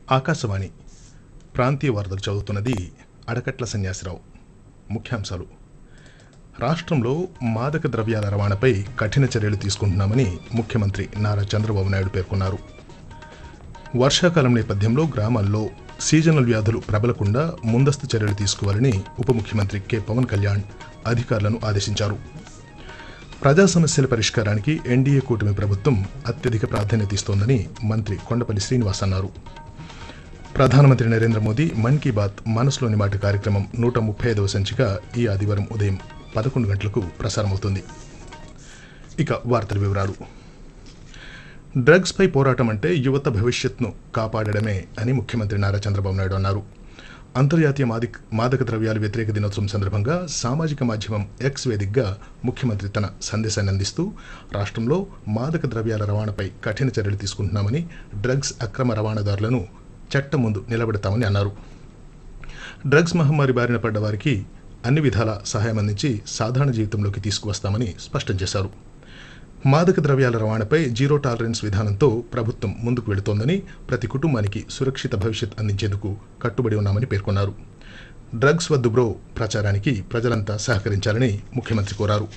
ఆకాశవాణి ప్రాంతీయ వార్తలు చదువుతున్నది అడకట్ల సన్యాసిరావు ముఖ్యాంశాలు రాష్ట్రంలో మాదక ద్రవ్యాల రవాణాపై కఠిన చర్యలు తీసుకుంటున్నామని ముఖ్యమంత్రి నారా చంద్రబాబు నాయుడు పేర్కొన్నారు వర్షాకాలం నేపథ్యంలో గ్రామాల్లో సీజనల్ వ్యాధులు ప్రబలకుండా ముందస్తు చర్యలు తీసుకోవాలని ఉప ముఖ్యమంత్రి కె పవన్ కళ్యాణ్ అధికారులను ఆదేశించారు ప్రజా సమస్యల పరిష్కారానికి ఎన్డీఏ కూటమి ప్రభుత్వం అత్యధిక ప్రాధాన్యత ఇస్తోందని మంత్రి కొండపల్లి శ్రీనివాస్ అన్నారు ప్రధానమంత్రి నరేంద్ర మోదీ మన్ కీ బాత్ మనసులోని మాట కార్యక్రమం నూట ముప్పై ఐదవ సంచిక ఈ ఆదివారం ఉదయం పదకొండు గంటలకు ప్రసారమవుతుంది ఇక వార్తల వివరాలు డ్రగ్స్పై పోరాటం అంటే యువత భవిష్యత్ను కాపాడడమే అని ముఖ్యమంత్రి నారా చంద్రబాబు నాయుడు అన్నారు అంతర్జాతీయ మాదిక్ మాదక ద్రవ్యాల వ్యతిరేక దినోత్సవం సందర్భంగా సామాజిక మాధ్యమం ఎక్స్ వేదికగా ముఖ్యమంత్రి తన సందేశాన్ని అందిస్తూ రాష్ట్రంలో మాదక ద్రవ్యాల రవాణాపై కఠిన చర్యలు తీసుకుంటున్నామని డ్రగ్స్ అక్రమ రవాణాదారులను చట్టం ముందు నిలబెడతామని అన్నారు డ్రగ్స్ మహమ్మారి బారిన పడ్డ వారికి అన్ని విధాల సహాయం అందించి సాధారణ జీవితంలోకి తీసుకువస్తామని స్పష్టం చేశారు మాదక ద్రవ్యాల రవాణాపై జీరో టాలరెన్స్ విధానంతో ప్రభుత్వం ముందుకు వెళుతోందని ప్రతి కుటుంబానికి సురక్షిత భవిష్యత్ అందించేందుకు కట్టుబడి ఉన్నామని పేర్కొన్నారు డ్రగ్స్ వద్దు బ్రో ప్రచారానికి ప్రజలంతా సహకరించాలని ముఖ్యమంత్రి కోరారు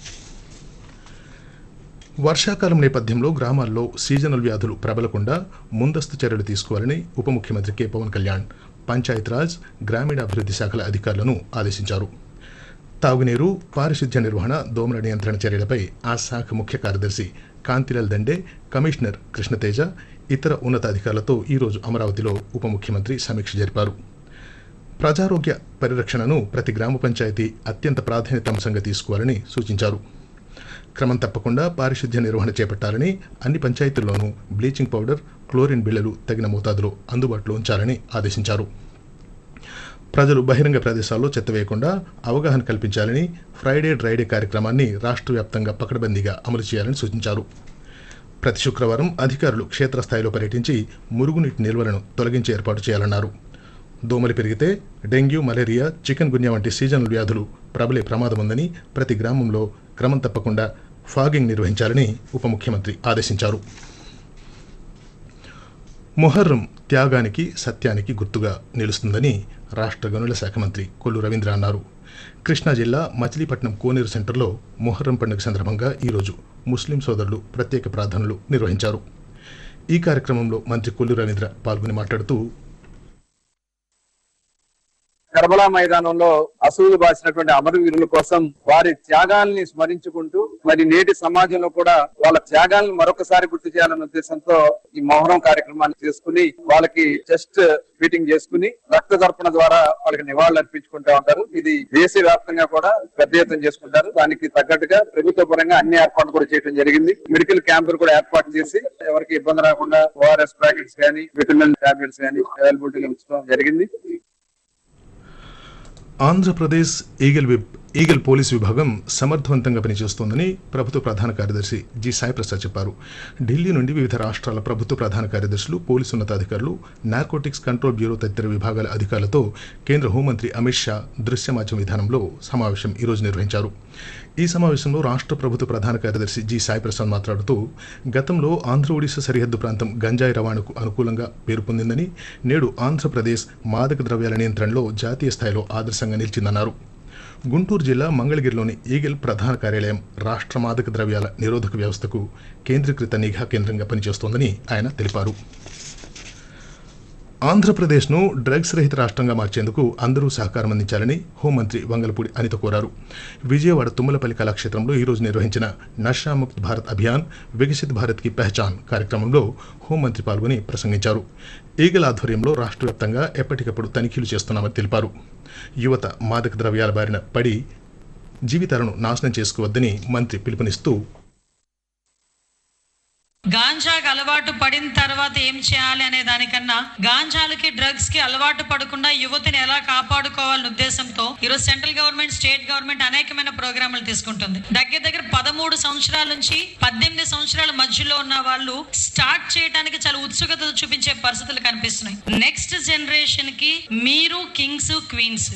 వర్షాకాలం నేపథ్యంలో గ్రామాల్లో సీజనల్ వ్యాధులు ప్రబలకుండా ముందస్తు చర్యలు తీసుకోవాలని ఉప ముఖ్యమంత్రి కె పవన్ కళ్యాణ్ పంచాయతీరాజ్ గ్రామీణాభివృద్ధి శాఖల అధికారులను ఆదేశించారు తాగునీరు పారిశుధ్య నిర్వహణ దోమల నియంత్రణ చర్యలపై ఆ శాఖ ముఖ్య కార్యదర్శి కాంతిలాల్ దండే కమిషనర్ కృష్ణతేజ ఇతర ఉన్నతాధికారులతో ఈరోజు అమరావతిలో ఉప ముఖ్యమంత్రి సమీక్ష జరిపారు ప్రజారోగ్య పరిరక్షణను ప్రతి గ్రామ పంచాయతీ అత్యంత ప్రాధాన్యత అంశంగా తీసుకోవాలని సూచించారు క్రమం తప్పకుండా పారిశుధ్య నిర్వహణ చేపట్టాలని అన్ని పంచాయతీల్లోనూ బ్లీచింగ్ పౌడర్ క్లోరిన్ బిళ్లలు తగిన మోతాదులో అందుబాటులో ఉంచాలని ఆదేశించారు ప్రజలు బహిరంగ ప్రదేశాల్లో చెత్త వేయకుండా అవగాహన కల్పించాలని ఫ్రైడే డ్రైడే కార్యక్రమాన్ని రాష్ట్ర వ్యాప్తంగా పకడ్బందీగా అమలు చేయాలని సూచించారు ప్రతి శుక్రవారం అధికారులు క్షేత్రస్థాయిలో పర్యటించి మురుగునీటి నిల్వలను తొలగించే ఏర్పాటు చేయాలన్నారు దోమలు పెరిగితే డెంగ్యూ మలేరియా చికెన్ గున్యా వంటి సీజనల్ వ్యాధులు ప్రబలే ప్రమాదం ఉందని ప్రతి గ్రామంలో క్రమం తప్పకుండా ఫాగింగ్ నిర్వహించాలని ఉప ముఖ్యమంత్రి ఆదేశించారు మొహర్రం త్యాగానికి సత్యానికి గుర్తుగా నిలుస్తుందని రాష్ట్ర గనుల శాఖ మంత్రి కొల్లు రవీంద్ర అన్నారు కృష్ణా జిల్లా మచిలీపట్నం కోనేరు సెంటర్లో మొహర్రం పండుగ సందర్భంగా ఈరోజు ముస్లిం సోదరులు ప్రత్యేక ప్రార్థనలు నిర్వహించారు ఈ కార్యక్రమంలో మంత్రి కొల్లు రవీంద్ర పాల్గొని మాట్లాడుతూ కర్బలా మైదానంలో అసూలు బాసినటువంటి అమరవీరుల కోసం వారి త్యాగాల్ని స్మరించుకుంటూ మరి నేటి సమాజంలో కూడా వాళ్ళ త్యాగాలను మరొకసారి గుర్తు చేయాలన్న ఉద్దేశంతో ఈ మొహరం కార్యక్రమాన్ని చేసుకుని వాళ్ళకి చెస్ట్ మీటింగ్ చేసుకుని రక్త తర్పణ ద్వారా వాళ్ళకి నివాళులు అర్పించుకుంటా ఉంటారు ఇది దేశవ్యాప్తంగా కూడా పెద్ద ఎత్తున చేసుకుంటారు దానికి తగ్గట్టుగా ప్రభుత్వ పరంగా అన్ని ఏర్పాట్లు కూడా చేయడం జరిగింది మెడికల్ క్యాంపులు కూడా ఏర్పాటు చేసి ఎవరికి ఇబ్బంది రాకుండా ఓఆర్ఎస్ ప్యాకెట్స్ కానీ విటమిన్ టాబ్లెట్స్ కానీ అవైలబిలిటీగా ఉంచడం జరిగింది ఆంధ్రప్రదేశ్ ఈగల్ విబ్ ఈగల్ పోలీసు విభాగం సమర్థవంతంగా పనిచేస్తోందని ప్రభుత్వ ప్రధాన కార్యదర్శి జి సాయి ప్రసాద్ చెప్పారు ఢిల్లీ నుండి వివిధ రాష్ట్రాల ప్రభుత్వ ప్రధాన కార్యదర్శులు పోలీసు ఉన్నతాధికారులు నార్కోటిక్స్ కంట్రోల్ బ్యూరో తదితర విభాగాల అధికారులతో కేంద్ర హోంమంత్రి అమిత్ షా దృశ్య మాధ్యమ విధానంలో సమావేశం ఈరోజు నిర్వహించారు ఈ సమావేశంలో రాష్ట్ర ప్రభుత్వ ప్రధాన కార్యదర్శి జి సాయి ప్రసాద్ మాట్లాడుతూ గతంలో ఆంధ్ర ఒడిశా సరిహద్దు ప్రాంతం గంజాయి రవాణాకు అనుకూలంగా పేరు పొందిందని నేడు ఆంధ్రప్రదేశ్ మాదక ద్రవ్యాల నియంత్రణలో జాతీయ స్థాయిలో ఆదర్శంగా నిలిచిందన్నారు గుంటూరు జిల్లా మంగళగిరిలోని ఈగిల్ ప్రధాన కార్యాలయం రాష్ట్ర మాదక ద్రవ్యాల నిరోధక వ్యవస్థకు కేంద్రీకృత నిఘా కేంద్రంగా పనిచేస్తోందని ఆయన తెలిపారు ఆంధ్రప్రదేశ్ను డ్రగ్స్ రహిత రాష్ట్రంగా మార్చేందుకు అందరూ సహకారం అందించాలని హోంమంత్రి వంగలపూడి అనిత కోరారు విజయవాడ తుమ్మలపల్లి కళాక్షేత్రంలో ఈరోజు నిర్వహించిన నషాముక్త్ భారత్ అభియాన్ వికసిత్ భారత్ కి పెహచాన్ కార్యక్రమంలో హోంమంత్రి పాల్గొని ప్రసంగించారు ఈగల ఆధ్వర్యంలో రాష్ట్ర వ్యాప్తంగా ఎప్పటికప్పుడు తనిఖీలు చేస్తున్నామని తెలిపారు యువత మాదక ద్రవ్యాల బారిన పడి జీవితాలను నాశనం చేసుకోవద్దని మంత్రి పిలుపునిస్తూ గాంజాకి అలవాటు పడిన తర్వాత ఏం చేయాలి అనే దానికన్నా గాంజాలకి డ్రగ్స్ కి అలవాటు పడకుండా యువతిని ఎలా కాపాడుకోవాలనే ఉద్దేశంతో ఈరోజు సెంట్రల్ గవర్నమెంట్ స్టేట్ గవర్నమెంట్ అనేకమైన ప్రోగ్రాములు తీసుకుంటుంది దగ్గర దగ్గర పదమూడు సంవత్సరాల నుంచి పద్దెనిమిది సంవత్సరాల మధ్యలో ఉన్న వాళ్ళు స్టార్ట్ చేయడానికి చాలా ఉత్సుకత చూపించే పరిస్థితులు కనిపిస్తున్నాయి నెక్స్ట్ జనరేషన్ కి మీరు కింగ్స్ క్వీన్స్